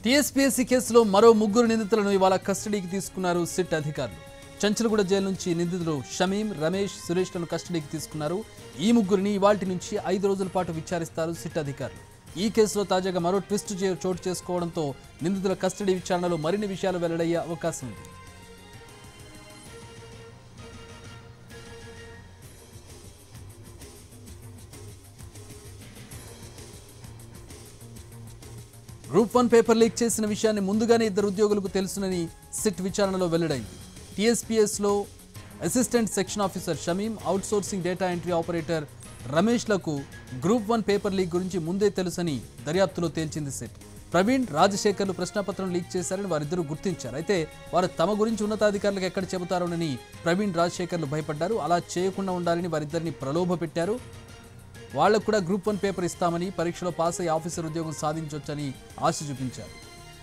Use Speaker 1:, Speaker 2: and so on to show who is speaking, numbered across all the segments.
Speaker 1: TSPSC కేసులో మరో ముగ్గురు నిందితులను ఇవాళ కస్టడీకి తీసుకున్నారు సిట్ అధికారులు చంచలగూడ జైలు నుంచి నిందితులు షమీం రమేష్ సురేష్లను కస్టడీకి తీసుకున్నారు ఈ ముగ్గురిని ఇవాల్టి నుంచి ఐదు రోజుల పాటు విచారిస్తారు సిట్ అధికారులు ఈ కేసులో తాజాగా మరో ట్విస్ట్ చే- చోటు చేసుకోవడంతో నిందితుల కస్టడీ విచారణలో మరిన్ని విషయాలు వెల్లడయ్యే అవకాశం ఉంది గ్రూప్ వన్ పేపర్ లీక్ చేసిన విషయాన్ని ముందుగానే ఇద్దరు ఉద్యోగులకు తెలుసునని సిట్ విచారణలో వెల్లడైంది టీఎస్పీఎస్లో assistant section officer Shamim outsourcing data entry operator రమేష్లకు గ్రూప్ వన్ పేపర్ లీక్ గురించి ముందే తెలుసని దర్యాప్తులో తేల్చింది సిట్ ప్రవీణ్ రాజశేఖర్లు ప్రశ్నపత్రం లీక్ చేశారని వారిద్దరూ గుర్తించారు అయితే వారు తమ గురించి ఉన్నతాధికారులకు ఎక్కడ చెబుతారోనని ప్రవీణ్ రాజశేఖర్లు భయపడ్డారు అలా చేయకుండా ఉండాలని వారిద్దరిని ప్రలోభ పెట్టారు వాళ్లకు కూడా గ్రూప్ వన్ పేపర్ ఇస్తామని పరీక్షలో పాస్ అయ్యి ఆఫీసర్ ఉద్యోగం సాధించవచ్చని ఆశ చూపించారు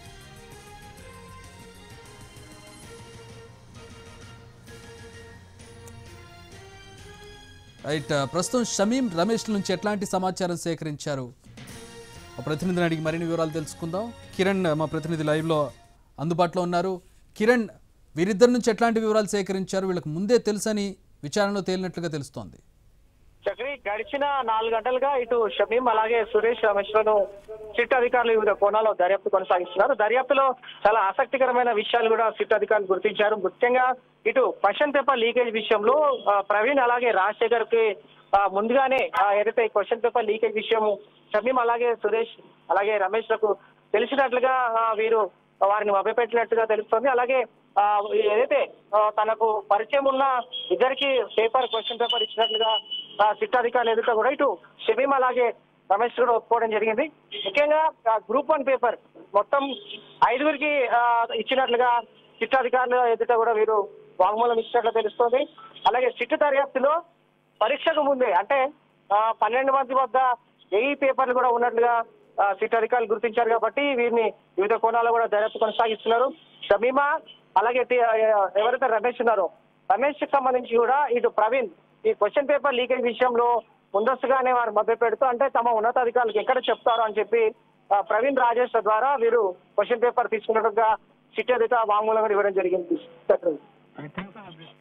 Speaker 1: రైట్ ప్రస్తుతం షమీం రమేష్ నుంచి ఎట్లాంటి సమాచారం సేకరించారు మా ప్రతినిధిని అడిగి మరిన్ని వివరాలు తెలుసుకుందాం కిరణ్ మా ప్రతినిధి లైవ్లో అందుబాటులో ఉన్నారు కిరణ్ వీరిద్దరి నుంచి ఎట్లాంటి వివరాలు సేకరించారు వీళ్ళకి ముందే తెలుసని విచారణలో తేలినట్లుగా తెలుస్తోంది
Speaker 2: చక్రి గడిచిన నాలుగు గంటలుగా ఇటు షమీం అలాగే సురేష్ రమేష్లను సిట్ అధికారులు వివిధ కోణాల్లో దర్యాప్తు కొనసాగిస్తున్నారు దర్యాప్తులో చాలా ఆసక్తికరమైన విషయాలు కూడా సిట్ అధికారులు గుర్తించారు ముఖ్యంగా ఇటు క్వశ్చన్ పేపర్ లీకేజ్ విషయంలో ఆ, ప్రవీణ్ అలాగే రాజశేఖర్ కి ఆ, ముందుగానే ఆ, ఏదైతే క్వశ్చన్ పేపర్ లీకేజ్ విషయం షమీం అలాగే సురేష్ అలాగే రమేష్ లకు తెలిసినట్లుగా ఆ, వీరు వారిని మభ్యపెట్టినట్టుగా తెలుస్తోంది అలాగే ఆ, ఏదైతే ఆ, తనకు పరిచయం ఉన్న ఇద్దరికి పేపర్ క్వశ్చన్ పేపర్ ఇచ్చినట్లుగా ఆ, సిట్ అధికారులు ఎదుట కూడా ఇటు షమీం అలాగే రమేష్ కూడా ఒప్పుకోవడం జరిగింది ముఖ్యంగా ఆ, గ్రూప్ వన్ పేపర్ మొత్తం ఐదుగురికి ఆ, ఇచ్చినట్లుగా సిట్ అధికారులు ఎదుట కూడా వీరు వాంగ్మూలం ఇచ్చినట్లు తెలుస్తోంది అలాగే సిట్ దర్యాప్తులో పరీక్షకు ముందే అంటే ఆ, పన్నెండు మంది వద్ద వెయ్యి పేపర్లు కూడా ఉన్నట్లుగా ఆ, సిట్ అధికారులు గుర్తించారు కాబట్టి వీరిని వివిధ కోణాల్లో కూడా దర్యాప్తు కొనసాగిస్తున్నారు షమీమా అలాగే టి- ఆ, ఎవరైతే రమేష్ ఉన్నారో రమేష్ కి సంబంధించి కూడా ఇటు ప్రవీణ్ ఈ క్వశ్చన్ పేపర్ లీకేజ్ విషయంలో ముందస్తుగానే వారు మభ్య పెడుతూ అంటే తమ ఉన్నతాధికారులకు ఎక్కడ చెప్తారో అని చెప్పి ఆ, ప్రవీణ్ రాజేష్ ద్వారా వీరు క్వశ్చన్ పేపర్ తీసుకున్నట్టుగా సిట్ అధికార వాంగ్మూలం కూడా ఇవ్వడం జరిగింది
Speaker 3: I think so.